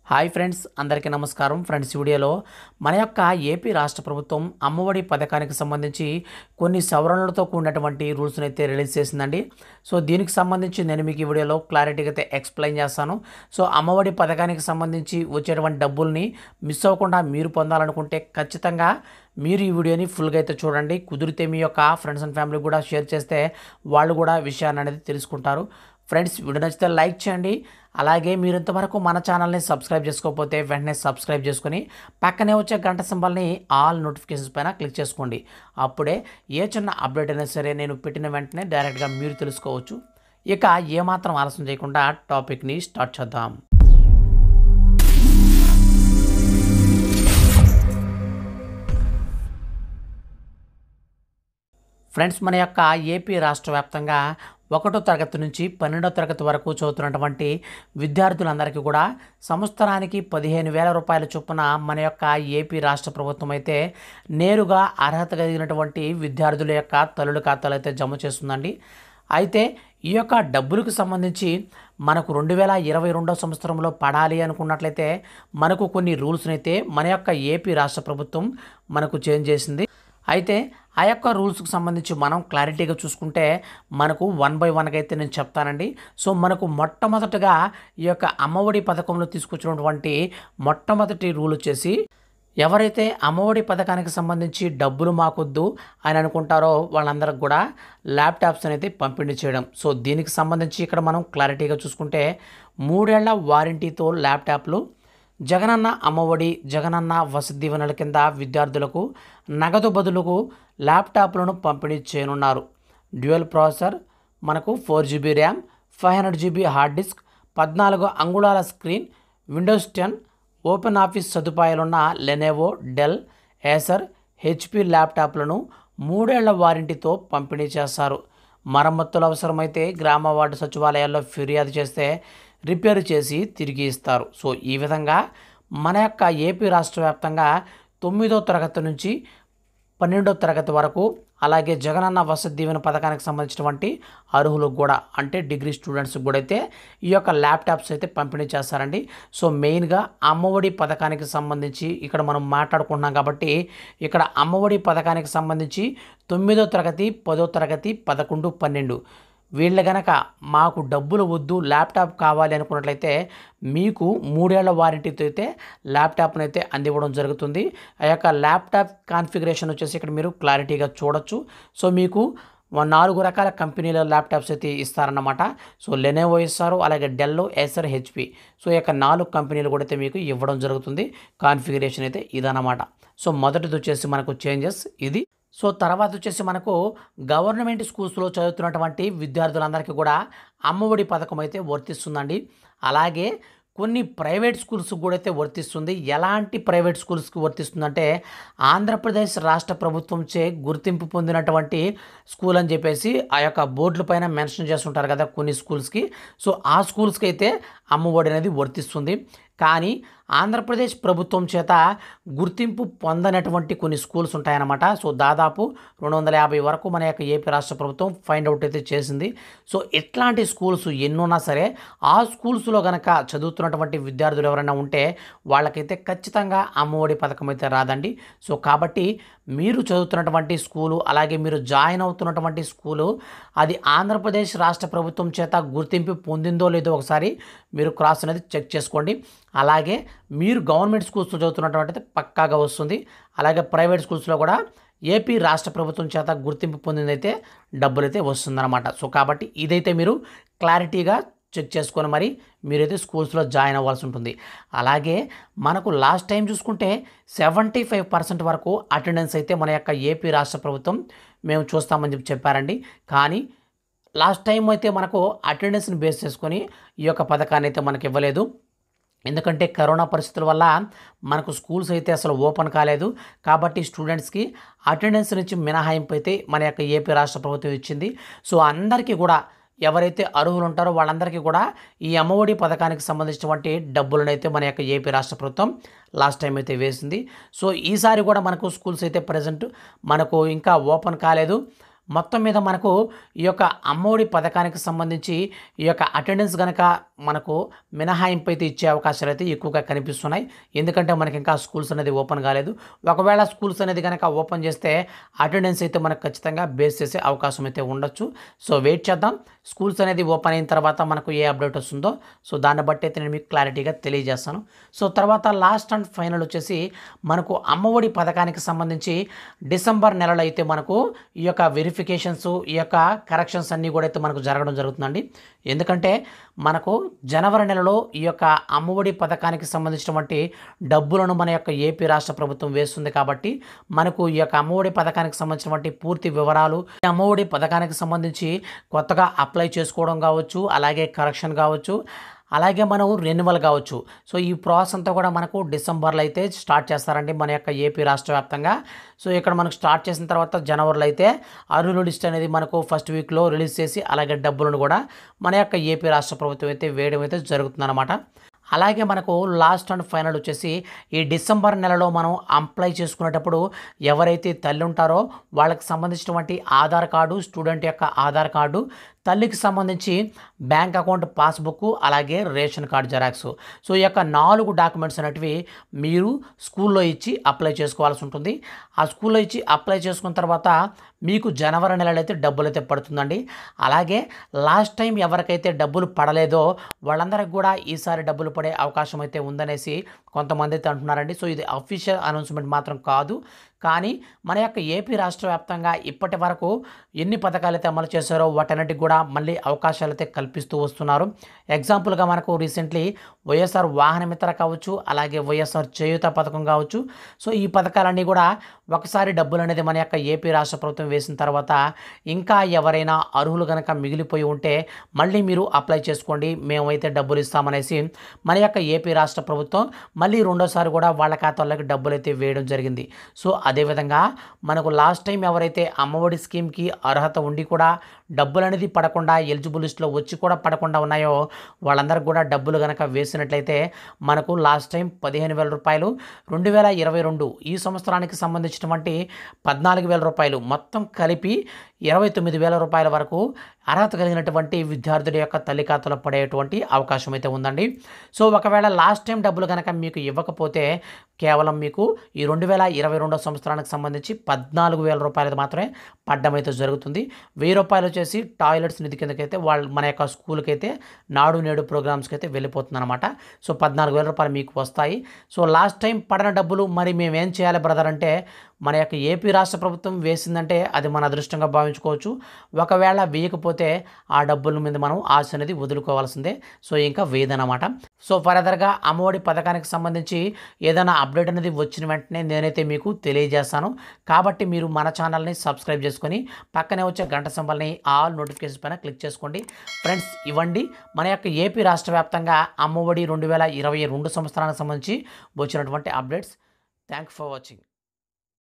hi friends అందరికీ నమస్కారం friends ఈ వీడియోలో మన యొక్క ఏపీ రాష్ట్ర ప్రభుత్వం అమ్మఒడి పథకానికి సంబంధించి కొన్ని సవరణలతో కూడినటువంటి రూల్స్ని అయితే రిలీజ్ చేసిందండి సో దీనికి సంబంధించి నేను మీకు ఈ వీడియోలో క్లారిటీగా అయితే ఎక్స్ప్లెయిన్ చేస్తాను సో అమ్మఒడి పథకానికి సంబంధించి వచ్చేటువంటి డబ్బుల్ని మిస్ అవ్వకుండా మీరు పొందాలనుకుంటే ఖచ్చితంగా మీరు ఈ వీడియోని ఫుల్గా అయితే చూడండి కుదిరితే మీ యొక్క ఫ్రెండ్స్ అండ్ ఫ్యామిలీ కూడా షేర్ చేస్తే వాళ్ళు కూడా విషయాన్ని అనేది తెలుసుకుంటారు ఫ్రెండ్స్ వీడియో నచ్చితే లైక్ చేయండి అలాగే మీరు ఇంతవరకు మన ఛానల్ని సబ్స్క్రైబ్ చేసుకోకపోతే వెంటనే సబ్స్క్రైబ్ చేసుకుని పక్కనే వచ్చే గంట సింబల్ని ఆల్ నోటిఫికేషన్స్ పైన క్లిక్ చేసుకోండి అప్పుడే ఏ చిన్న అప్డేట్ అయినా సరే నేను పెట్టిన వెంటనే డైరెక్ట్గా మీరు తెలుసుకోవచ్చు ఇక ఏమాత్రం ఆలస్యం చేయకుండా టాపిక్ని స్టార్ట్ చేద్దాం ఫ్రెండ్స్ మన యొక్క ఏపీ రాష్ట్ర వ్యాప్తంగా ఒకటో తరగతి నుంచి పన్నెండో తరగతి వరకు చదువుతున్నటువంటి విద్యార్థులందరికీ కూడా సంవత్సరానికి పదిహేను వేల రూపాయల చొప్పున మన యొక్క ఏపీ రాష్ట్ర ప్రభుత్వం అయితే నేరుగా అర్హత కలిగినటువంటి విద్యార్థుల యొక్క తల్లుల ఖాతాలు అయితే జమ చేస్తుందండి అయితే ఈ యొక్క డబ్బులకు సంబంధించి మనకు రెండు వేల ఇరవై రెండో సంవత్సరంలో పడాలి అనుకున్నట్లయితే మనకు కొన్ని రూల్స్ని అయితే మన యొక్క ఏపీ రాష్ట్ర ప్రభుత్వం మనకు చేంజ్ చేసింది అయితే ఆ యొక్క రూల్స్కి సంబంధించి మనం క్లారిటీగా చూసుకుంటే మనకు వన్ బై వన్గా అయితే నేను చెప్తానండి సో మనకు మొట్టమొదటగా ఈ యొక్క అమ్మఒడి పథకంలో తీసుకొచ్చినటువంటి మొట్టమొదటి రూల్ వచ్చేసి ఎవరైతే అమ్మఒడి పథకానికి సంబంధించి డబ్బులు మాకొద్దు అని అనుకుంటారో వాళ్ళందరికి కూడా ల్యాప్టాప్స్ అనేది పంపిణీ చేయడం సో దీనికి సంబంధించి ఇక్కడ మనం క్లారిటీగా చూసుకుంటే మూడేళ్ల వారంటీతో ల్యాప్టాప్లు జగనన్న అమ్మఒడి జగనన్న వసతి దీవెనల కింద విద్యార్థులకు నగదు బదులుకు ల్యాప్టాప్లను పంపిణీ చేయనున్నారు డ్యూయల్ ప్రాసెసర్ మనకు four GB RAM five hundred GB hard disk పద్నాలుగు అంగుళాల screen Windows ten open office సదుపాయాలున్న లెనెవో డెల్ ఏసర్ హెచ్పి ల్యాప్టాప్లను మూడేళ్ల వారంటీతో పంపిణీ చేస్తారు మరమ్మతులు అవసరమైతే గ్రామ వార్డు సచివాలయాల్లో ఫిర్యాదు చేస్తే రిపేర్ చేసి తిరిగి ఇస్తారు సో ఈ విధంగా మన యొక్క ఏపీ రాష్ట్ర వ్యాప్తంగా తొమ్మిదో తరగతి నుంచి పన్నెండో తరగతి వరకు అలాగే జగనన్న వసతి దీవెన పథకానికి సంబంధించినటువంటి అర్హులకు కూడా అంటే డిగ్రీ స్టూడెంట్స్కి కూడా అయితే ఈ యొక్క ల్యాప్టాప్స్ అయితే పంపిణీ చేస్తారండి సో మెయిన్గా అమ్మఒడి పథకానికి సంబంధించి ఇక్కడ మనం మాట్లాడుకుంటున్నాం కాబట్టి ఇక్కడ అమ్మఒడి పథకానికి సంబంధించి తొమ్మిదో తరగతి పదో తరగతి పదకొండు పన్నెండు వీళ్ళ గనక మాకు డబ్బులు వద్దు ల్యాప్టాప్ కావాలి అనుకున్నట్లయితే మీకు మూడేళ్ల వారంటీతో అయితే ల్యాప్టాప్ని అయితే అందివ్వడం జరుగుతుంది ఆ యొక్క ల్యాప్టాప్ కాన్ఫిగరేషన్ వచ్చేసి ఇక్కడ మీరు క్లారిటీగా చూడొచ్చు సో మీకు నాలుగు రకాల కంపెనీల ల్యాప్టాప్స్ అయితే ఇస్తారన్నమాట సో లెనోవో ఇస్తారు అలాగే డెల్లో ఎసర్ హెచ్పి సో ఈ యొక్క నాలుగు కంపెనీలు కూడా అయితే మీకు ఇవ్వడం జరుగుతుంది కాన్ఫిగరేషన్ అయితే ఇదన్నమాట సో మొదటిది వచ్చేసి మనకు చేంజెస్ ఇది సో తర్వాత వచ్చేసి మనకు గవర్నమెంట్ స్కూల్స్లో చదువుతున్నటువంటి విద్యార్థులందరికీ కూడా అమ్మఒడి పథకం అయితే వర్తిస్తుందండి అలాగే కొన్ని ప్రైవేట్ స్కూల్స్కి కూడా అయితే వర్తిస్తుంది ఎలాంటి ప్రైవేట్ స్కూల్స్కి వర్తిస్తుందంటే ఆంధ్రప్రదేశ్ రాష్ట్ర ప్రభుత్వంచే గుర్తింపు పొందినటువంటి స్కూల్ అని చెప్పేసి ఆ యొక్క బోర్డుల పైన మెన్షన్ చేస్తుంటారు కదా కొన్ని స్కూల్స్కి సో ఆ స్కూల్స్కి అయితే అమ్మఒడి అనేది వర్తిస్తుంది కానీ ఆంధ్రప్రదేశ్ ప్రభుత్వం చేత గుర్తింపు పొందనటువంటి కొన్ని స్కూల్స్ ఉంటాయన్నమాట సో దాదాపు రెండు వందల యాభై వరకు మన యొక్క ఏపీ రాష్ట్ర ప్రభుత్వం ఫైండ్ అవుట్ అయితే చేసింది సో ఇట్లాంటి స్కూల్స్ ఎన్నున్నా సరే ఆ స్కూల్స్లో కనుక చదువుతున్నటువంటి విద్యార్థులు ఎవరైనా ఉంటే వాళ్ళకైతే ఖచ్చితంగా అమ్మఒడి పథకం అయితే రాదండి సో కాబట్టి మీరు చదువుతున్నటువంటి స్కూలు అలాగే మీరు జాయిన్ అవుతున్నటువంటి స్కూలు అది ఆంధ్రప్రదేశ్ రాష్ట్ర ప్రభుత్వం చేత గుర్తింపు పొందిందో లేదో ఒకసారి మీరు క్రాస్ అనేది చెక్ చేసుకోండి అలాగే మీరు గవర్నమెంట్ స్కూల్స్లో చదువుతున్నటువంటి పక్కాగా వస్తుంది అలాగే ప్రైవేట్ స్కూల్స్లో కూడా ఏపీ రాష్ట్ర ప్రభుత్వం చేత గుర్తింపు పొందిందైతే డబ్బులు అయితే వస్తుందన్నమాట సో కాబట్టి ఇదైతే మీరు క్లారిటీగా చెక్ చేసుకొని మరి మీరైతే స్కూల్స్లో జాయిన్ అవ్వాల్సి ఉంటుంది అలాగే మనకు లాస్ట్ టైం చూసుకుంటే సెవెంటీ ఫైవ్ పర్సెంట్ వరకు అటెండెన్స్ అయితే మన యొక్క ఏపీ రాష్ట్ర ప్రభుత్వం మేము చూస్తామని చెప్పి చెప్పారండి కానీ లాస్ట్ టైం అయితే మనకు అటెండెన్స్ని బేస్ చేసుకొని ఈ యొక్క పథకాన్ని అయితే మనకి ఇవ్వలేదు ఎందుకంటే కరోనా పరిస్థితుల వల్ల మనకు స్కూల్స్ అయితే అసలు ఓపెన్ కాలేదు కాబట్టి స్టూడెంట్స్కి అటెండెన్స్ నుంచి మినహాయింపు అయితే మన యొక్క ఏపీ రాష్ట్ర ప్రభుత్వం ఇచ్చింది సో అందరికీ కూడా ఎవరైతే అర్హులు ఉంటారో వాళ్ళందరికీ కూడా ఈ అమ్మఒడి పథకానికి సంబంధించినటువంటి డబ్బులను అయితే మన యొక్క ఏపీ రాష్ట్ర ప్రభుత్వం లాస్ట్ టైం అయితే వేసింది సో ఈసారి కూడా మనకు స్కూల్స్ అయితే ప్రజెంట్ మనకు ఇంకా ఓపెన్ కాలేదు మొత్తం మీద మనకు ఈ యొక్క అమ్మఒడి పథకానికి సంబంధించి ఈ యొక్క అటెండెన్స్ కనుక మనకు మినహాయింపు అయితే ఇచ్చే అవకాశాలు అయితే ఎక్కువగా కనిపిస్తున్నాయి ఎందుకంటే మనకి ఇంకా స్కూల్స్ అనేది ఓపెన్ కాలేదు ఒకవేళ స్కూల్స్ అనేది కనుక ఓపెన్ చేస్తే అటెండెన్స్ అయితే మనకు ఖచ్చితంగా బేస్ చేసే అవకాశం అయితే ఉండొచ్చు సో వెయిట్ చేద్దాం స్కూల్స్ అనేది ఓపెన్ అయిన తర్వాత మనకు ఏ అప్డేట్ వస్తుందో సో దాన్ని బట్టి అయితే నేను మీకు క్లారిటీగా తెలియజేస్తాను సో తర్వాత లాస్ట్ అండ్ ఫైనల్ వచ్చేసి మనకు అమ్మఒడి పథకానికి సంబంధించి డిసెంబర్ నెలలో అయితే మనకు ఈ యొక్క వెరిఫికేషన్స్ ఈ యొక్క కరెక్షన్స్ అన్నీ కూడా అయితే మనకు జరగడం జరుగుతుందండి ఎందుకంటే మనకు జనవరి నెలలో ఈ యొక్క అమ్మఒడి పథకానికి సంబంధించినటువంటి డబ్బులను మన యొక్క ఏపీ రాష్ట్ర ప్రభుత్వం వేస్తుంది కాబట్టి మనకు ఈ యొక్క అమ్మఒడి పథకానికి సంబంధించినటువంటి పూర్తి వివరాలు ఈ అమ్మఒడి పథకానికి సంబంధించి కొత్తగా అప్లై చేసుకోవడం కావచ్చు అలాగే కరెక్షన్ కావచ్చు అలాగే మనం రెన్యువల్ కావచ్చు సో ఈ ప్రాసెస్ అంతా కూడా మనకు డిసెంబర్లో అయితే స్టార్ట్ చేస్తారండి మన యొక్క ఏపీ రాష్ట్ర వ్యాప్తంగా సో ఇక్కడ మనకు స్టార్ట్ చేసిన తర్వాత జనవరిలో అయితే అర్హుల లిస్ట్ అనేది మనకు ఫస్ట్ వీక్లో రిలీజ్ చేసి అలాగే డబ్బులను కూడా మన యొక్క ఏపీ రాష్ట్ర ప్రభుత్వం అయితే వేయడం అయితే జరుగుతుందన్నమాట అలాగే మనకు లాస్ట్ అండ్ ఫైనల్ వచ్చేసి ఈ డిసెంబర్ నెలలో మనం అప్లై చేసుకునేటప్పుడు ఎవరైతే తల్లి ఉంటారో వాళ్ళకి సంబంధించినటువంటి ఆధార్ కార్డు స్టూడెంట్ యొక్క ఆధార్ కార్డు తల్లికి సంబంధించి బ్యాంక్ అకౌంట్ పాస్బుక్ అలాగే రేషన్ కార్డు జెరాక్స్ సో ఈ యొక్క నాలుగు డాక్యుమెంట్స్ అనేటివి మీరు స్కూల్లో ఇచ్చి అప్లై చేసుకోవాల్సి ఉంటుంది ఆ స్కూల్లో ఇచ్చి అప్లై చేసుకున్న తర్వాత మీకు జనవరి నెలలో అయితే డబ్బులు అయితే పడుతుందండి అలాగే లాస్ట్ టైం ఎవరికైతే డబ్బులు పడలేదో వాళ్ళందరికి కూడా ఈసారి డబ్బులు పడే అవకాశం అయితే ఉందనేసి కొంతమంది అయితే అంటున్నారండి సో ఇది అఫీషియల్ అనౌన్స్మెంట్ మాత్రం కాదు కానీ మన యొక్క ఏపీ రాష్ట్ర వ్యాప్తంగా ఇప్పటి వరకు ఎన్ని పథకాలు అయితే అమలు చేశారో వాటన్నిటికి కూడా మళ్ళీ అవకాశాలు అయితే కల్పిస్తూ వస్తున్నారు ఎగ్జాంపుల్గా మనకు రీసెంట్లీ వైఎస్ఆర్ వాహన మిత్ర కావచ్చు అలాగే వైఎస్ఆర్ చేయూత పథకం కావచ్చు సో ఈ పథకాలన్నీ కూడా ఒకసారి డబ్బులు అనేది మన యొక్క ఏపీ రాష్ట్ర ప్రభుత్వం వేసిన తర్వాత ఇంకా ఎవరైనా అర్హులు కనుక మిగిలిపోయి ఉంటే మళ్ళీ మీరు అప్లై చేసుకోండి మేమైతే డబ్బులు ఇస్తామనేసి మన యొక్క ఏపీ రాష్ట్ర ప్రభుత్వం మళ్ళీ రెండోసారి కూడా వాళ్ళ ఖాతాల్లోకి డబ్బులు అయితే వేయడం జరిగింది సో అదేవిధంగా మనకు లాస్ట్ టైం ఎవరైతే అమ్మఒడి స్కీమ్కి అర్హత ఉండి కూడా డబ్బులు అనేది పడకుండా ఎలిజిబుల్ లిస్ట్లో వచ్చి కూడా పడకుండా ఉన్నాయో వాళ్ళందరికీ కూడా డబ్బులు కనుక వేసినట్లయితే మనకు లాస్ట్ టైం పదిహేను వేల రూపాయలు రెండు వేల ఇరవై రెండు ఈ సంవత్సరానికి సంబంధించినటువంటి పద్నాలుగు వేల రూపాయలు మొత్తం కలిపి ఇరవై తొమ్మిది వేల రూపాయల వరకు అర్హత కలిగినటువంటి విద్యార్థుల యొక్క తల్లి ఖాతాలో పడేటువంటి అవకాశం అయితే ఉందండి సో ఒకవేళ లాస్ట్ టైం డబ్బులు కనుక మీకు ఇవ్వకపోతే కేవలం మీకు ఈ రెండు వేల ఇరవై రెండో సంవత్సరానికి సంబంధించి పద్నాలుగు వేల రూపాయలు మాత్రమే పడ్డం అయితే జరుగుతుంది వెయ్యి రూపాయలు వచ్చేసి టాయిలెట్స్ నిధి కిందకైతే వాళ్ళు మన యొక్క స్కూల్కి అయితే నాడు నేడు ప్రోగ్రామ్స్కి అయితే వెళ్ళిపోతుంది అనమాట సో పద్నాలుగు వేల రూపాయలు మీకు వస్తాయి సో లాస్ట్ టైం పడిన డబ్బులు మరి మేము ఏం చేయాలి బ్రదర్ అంటే మన యొక్క ఏపీ రాష్ట్ర ప్రభుత్వం వేసిందంటే అది మన అదృష్టంగా భావించుకోవచ్చు ఒకవేళ వేయకపోతే ఆ డబ్బుల మీద మనం ఆశ అనేది వదులుకోవాల్సిందే సో ఇంకా వేయదన్నమాట సో ఫర్దర్గా అమ్మఒడి పథకానికి సంబంధించి ఏదైనా అప్డేట్ అనేది వచ్చిన వెంటనే నేనైతే మీకు తెలియజేస్తాను కాబట్టి మీరు మన ఛానల్ని సబ్స్క్రైబ్ చేసుకొని పక్కనే వచ్చే గంట సింబల్ని ఆల్ నోటిఫికేషన్ పైన క్లిక్ చేసుకోండి ఫ్రెండ్స్ ఇవ్వండి మన యొక్క ఏపీ రాష్ట్ర వ్యాప్తంగా అమ్మఒడి రెండు వేల ఇరవై రెండు సంవత్సరానికి సంబంధించి వచ్చినటువంటి అప్డేట్స్ థ్యాంక్ ఫర్ వాచింగ్